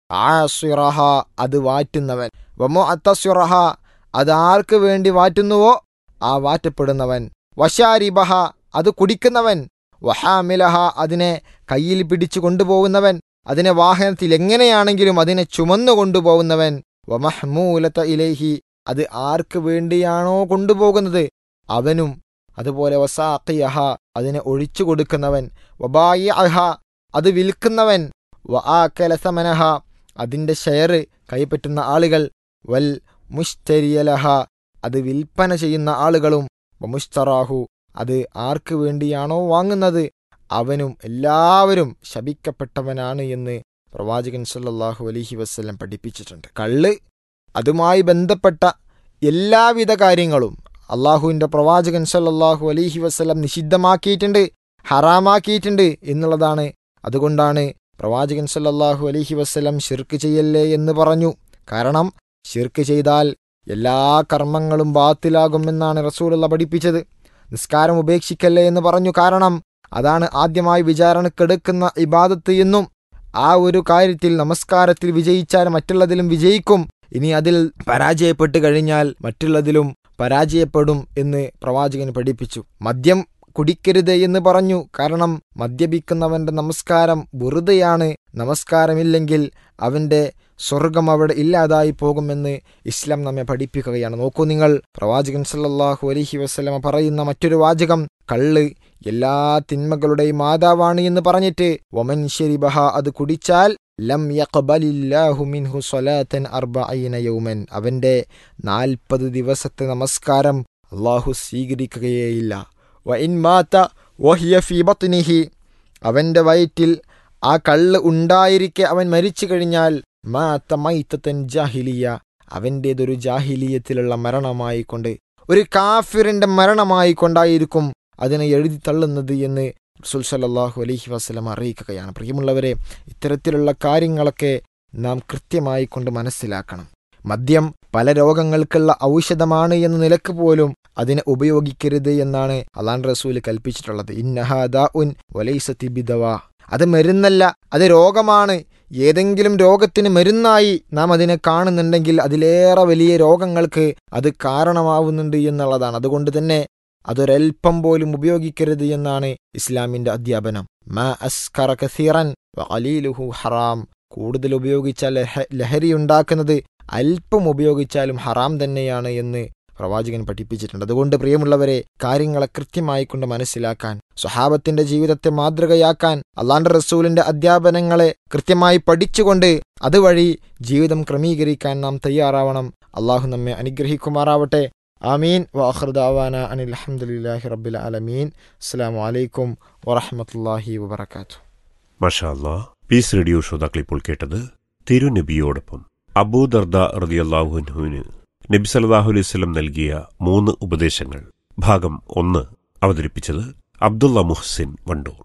ആസിറഹ അത് വാറ്റുന്നവൻ വമോ അത്തസിറഹ അത് ആർക്ക് വേണ്ടി വാറ്റുന്നുവോ ആ വാറ്റപ്പെടുന്നവൻ വശാരിബഹ അത് കുടിക്കുന്നവൻ വഹാമിലഹ അതിനെ കയ്യിൽ പിടിച്ചു കൊണ്ടുപോകുന്നവൻ അതിനെ വാഹനത്തിൽ എങ്ങനെയാണെങ്കിലും അതിനെ ചുമന്നു കൊണ്ടുപോകുന്നവൻ വമഹ്മൂലത ഇലേഹി അത് ആർക്ക് വേണ്ടിയാണോ കൊണ്ടുപോകുന്നത് അവനും അതുപോലെ വസാഖിയഹ അതിനെ ഒഴിച്ചു കൊടുക്കുന്നവൻ വബായി അഹ അത് വിൽക്കുന്നവൻ വ ആക്കലസമനഹ അതിൻ്റെ ഷെയർ കൈപ്പറ്റുന്ന ആളുകൾ വൽ മുഷ്തരിയലഹ അത് വിൽപ്പന ചെയ്യുന്ന ആളുകളും വമുസ്തറാഹു അത് ആർക്ക് വേണ്ടിയാണോ വാങ്ങുന്നത് അവനും എല്ലാവരും ശപിക്കപ്പെട്ടവനാണ് എന്ന് പ്രവാചകൻ സല്ലല്ലാഹു അലൈഹി വസ്ല്ലം പഠിപ്പിച്ചിട്ടുണ്ട് കള്ള് അതുമായി ബന്ധപ്പെട്ട എല്ലാവിധ കാര്യങ്ങളും അള്ളാഹുവിൻ്റെ പ്രവാചകൻ സല്ലല്ലാഹു അലൈഹി വസ്ലം നിഷിദ്ധമാക്കിയിട്ടുണ്ട് ഹറാമാക്കിയിട്ടുണ്ട് എന്നുള്ളതാണ് അതുകൊണ്ടാണ് പ്രവാചകൻ സല്ലല്ലാഹു അലൈഹി വസ്ലം ഷിർക്ക് ചെയ്യല്ലേ എന്ന് പറഞ്ഞു കാരണം ഷിർക്ക് ചെയ്താൽ എല്ലാ കർമ്മങ്ങളും ബാത്തിലാകുമെന്നാണ് റസൂലുള്ള പഠിപ്പിച്ചത് നിസ്കാരം ഉപേക്ഷിക്കല്ലേ എന്ന് പറഞ്ഞു കാരണം അതാണ് ആദ്യമായി വിചാരണക്കെടുക്കുന്ന ഇബാദത്ത് എന്നും ആ ഒരു കാര്യത്തിൽ നമസ്കാരത്തിൽ വിജയിച്ചാൽ മറ്റുള്ളതിലും വിജയിക്കും ഇനി അതിൽ പരാജയപ്പെട്ട് കഴിഞ്ഞാൽ മറ്റുള്ളതിലും പരാജയപ്പെടും എന്ന് പ്രവാചകൻ പഠിപ്പിച്ചു മദ്യം കുടിക്കരുത് എന്ന് പറഞ്ഞു കാരണം മദ്യപിക്കുന്നവന്റെ നമസ്കാരം വെറുതെയാണ് നമസ്കാരമില്ലെങ്കിൽ അവന്റെ സ്വർഗം അവിടെ ഇല്ലാതായി പോകുമെന്ന് ഇസ്ലാം നമ്മെ പഠിപ്പിക്കുകയാണ് നോക്കൂ നിങ്ങൾ പ്രവാചകൻ സല്ലല്ലാഹു അലൈഹി വസ്ലമ പറയുന്ന മറ്റൊരു വാചകം കള്ള് എല്ലാ തിന്മകളുടെയും മാതാവാണ് എന്ന് പറഞ്ഞിട്ട് വമൻ ശരിബഹ അത് കുടിച്ചാൽ ലം യഖ്ബലില്ലാഹു മിൻഹു സ്വലാത്തൻ അർബഈന യൗമൻ അവന്റെ നാൽപ്പത് ദിവസത്തെ നമസ്കാരം അള്ളാഹു സ്വീകരിക്കുകയേയില്ല വ ഇൻ മാത വഹിയ ഫീ ബത്നിഹി അവന്റെ വയറ്റിൽ ആ കള്ള് ഉണ്ടായിരിക്കെ അവൻ മരിച്ചു കഴിഞ്ഞാൽ മാത്ത മൈത്തൻ ജാഹിലിയ അവൻ്റേതൊരു ജാഹിലീയത്തിലുള്ള മരണമായി കൊണ്ട് ഒരു കാഫിറിന്റെ മരണമായി കൊണ്ടായിരിക്കും അതിനെ എഴുതി തള്ളുന്നത് എന്ന് റസൂൽ സല്ലാഹു അലൈഹി വസ്ലം അറിയിക്കുകയാണ് പ്രിയമുള്ളവരെ ഇത്തരത്തിലുള്ള കാര്യങ്ങളൊക്കെ നാം കൃത്യമായി കൊണ്ട് മനസ്സിലാക്കണം മദ്യം പല രോഗങ്ങൾക്കുള്ള ഔഷധമാണ് എന്ന നിലക്ക് പോലും അതിനെ ഉപയോഗിക്കരുത് എന്നാണ് അലാൻ റസൂൽ കൽപ്പിച്ചിട്ടുള്ളത് ഇന്നഹാദ ഉൻ വലൈസത്തി ബിദവ അത് മരുന്നല്ല അത് രോഗമാണ് ഏതെങ്കിലും രോഗത്തിന് മരുന്നായി നാം അതിനെ കാണുന്നുണ്ടെങ്കിൽ അതിലേറെ വലിയ രോഗങ്ങൾക്ക് അത് കാരണമാവുന്നുണ്ട് എന്നുള്ളതാണ് അതുകൊണ്ട് തന്നെ അതൊരൽപ്പം പോലും ഉപയോഗിക്കരുത് എന്നാണ് ഇസ്ലാമിന്റെ അധ്യാപനം മാ അസ്കറ കസീറൻ അലീലുഹു ഹറാം കൂടുതൽ ഉപയോഗിച്ചാൽ ലഹരി ഉണ്ടാക്കുന്നത് അല്പം ഉപയോഗിച്ചാലും ഹറാം തന്നെയാണ് എന്ന് പ്രവാചകൻ പഠിപ്പിച്ചിട്ടുണ്ട് അതുകൊണ്ട് പ്രിയമുള്ളവരെ കാര്യങ്ങളെ കൃത്യമായി കൊണ്ട് മനസ്സിലാക്കാൻ സ്വഹാബത്തിന്റെ ജീവിതത്തെ മാതൃകയാക്കാൻ അള്ളാന്റെ റസൂലിന്റെ അധ്യാപനങ്ങളെ കൃത്യമായി പഠിച്ചുകൊണ്ട് അതുവഴി ജീവിതം ക്രമീകരിക്കാൻ നാം തയ്യാറാവണം അള്ളാഹു നമ്മെ അനുഗ്രഹിക്കുമാറാവട്ടെ ആമീൻ വാഹൃദാവാന അനിൽ അഹമ്മദില്ലാഹി റബ്ബിൽ ആലമീൻ അസ്സാം വലൈക്കും വറഹമത്തല്ലാഹി വബർക്കാത്തു മഷാ പീസ് റേഡിയോ ശ്രോതാക്കൾ ഇപ്പോൾ കേട്ടത് തിരുനബിയോടൊപ്പം അബൂദർദ റതിയല്ലാഹുവിന് നബി സല്ലാഹു അലൈഹി സ്വലം നൽകിയ മൂന്ന് ഉപദേശങ്ങൾ ഭാഗം ഒന്ന് അവതരിപ്പിച്ചത് അബ്ദുള്ള മുഹ്സിൻ വണ്ടൂർ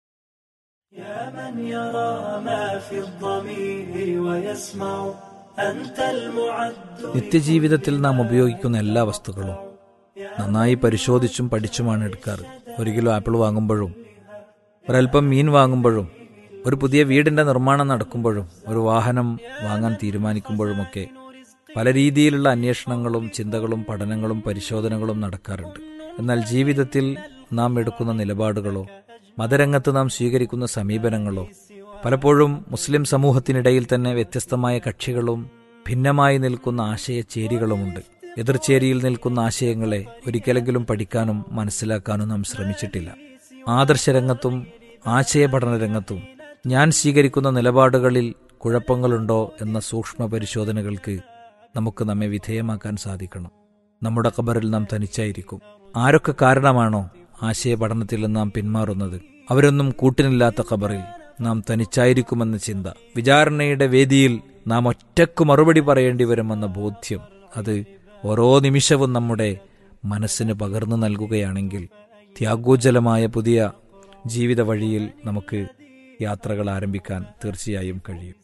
يا من يرى ما في الضمير ويسمع أنت المعد നിത്യജീവിതത്തിൽ നാം ഉപയോഗിക്കുന്ന എല്ലാ വസ്തുക്കളും നന്നായി പരിശോധിച്ചും പഠിച്ചുമാണ് എടുക്കാറ് ഒരു കിലോ ആപ്പിൾ വാങ്ങുമ്പോഴും ഒരൽപ്പം മീൻ വാങ്ങുമ്പോഴും ഒരു പുതിയ വീടിന്റെ നിർമ്മാണം നടക്കുമ്പോഴും ഒരു വാഹനം വാങ്ങാൻ തീരുമാനിക്കുമ്പോഴുമൊക്കെ പല രീതിയിലുള്ള അന്വേഷണങ്ങളും ചിന്തകളും പഠനങ്ങളും പരിശോധനകളും നടക്കാറുണ്ട് എന്നാൽ ജീവിതത്തിൽ നാം എടുക്കുന്ന നിലപാടുകളോ മതരംഗത്ത് നാം സ്വീകരിക്കുന്ന സമീപനങ്ങളോ പലപ്പോഴും മുസ്ലിം സമൂഹത്തിനിടയിൽ തന്നെ വ്യത്യസ്തമായ കക്ഷികളും ഭിന്നമായി നിൽക്കുന്ന ആശയചേരികളുമുണ്ട് എതിർചേരിയിൽ നിൽക്കുന്ന ആശയങ്ങളെ ഒരിക്കലെങ്കിലും പഠിക്കാനും മനസ്സിലാക്കാനും നാം ശ്രമിച്ചിട്ടില്ല ആദർശരംഗത്തും ആശയപഠന രംഗത്തും ഞാൻ സ്വീകരിക്കുന്ന നിലപാടുകളിൽ കുഴപ്പങ്ങളുണ്ടോ എന്ന സൂക്ഷ്മ പരിശോധനകൾക്ക് നമുക്ക് നമ്മെ വിധേയമാക്കാൻ സാധിക്കണം നമ്മുടെ ഖബറിൽ നാം തനിച്ചായിരിക്കും ആരൊക്കെ കാരണമാണോ ആശയപഠനത്തിൽ നാം പിന്മാറുന്നത് അവരൊന്നും കൂട്ടിനില്ലാത്ത ഖബറിൽ നാം തനിച്ചായിരിക്കുമെന്ന ചിന്ത വിചാരണയുടെ വേദിയിൽ നാം ഒറ്റക്ക് മറുപടി പറയേണ്ടി വരുമെന്ന ബോധ്യം അത് ഓരോ നിമിഷവും നമ്മുടെ മനസ്സിന് പകർന്നു നൽകുകയാണെങ്കിൽ ത്യാഗോജ്ജലമായ പുതിയ ജീവിത വഴിയിൽ നമുക്ക് യാത്രകൾ ആരംഭിക്കാൻ തീർച്ചയായും കഴിയും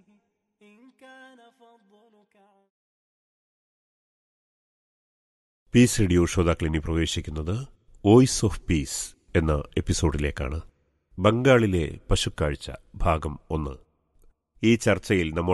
പീസ് റേഡിയോ ശ്രോതാക്കൾ ഇനി പ്രവേശിക്കുന്നത് വോയിസ് ഓഫ് പീസ് എന്ന എപ്പിസോഡിലേക്കാണ് ബംഗാളിലെ പശുക്കാഴ്ച ഭാഗം ഒന്ന് ഈ ചർച്ചയിൽ നമ്മോട്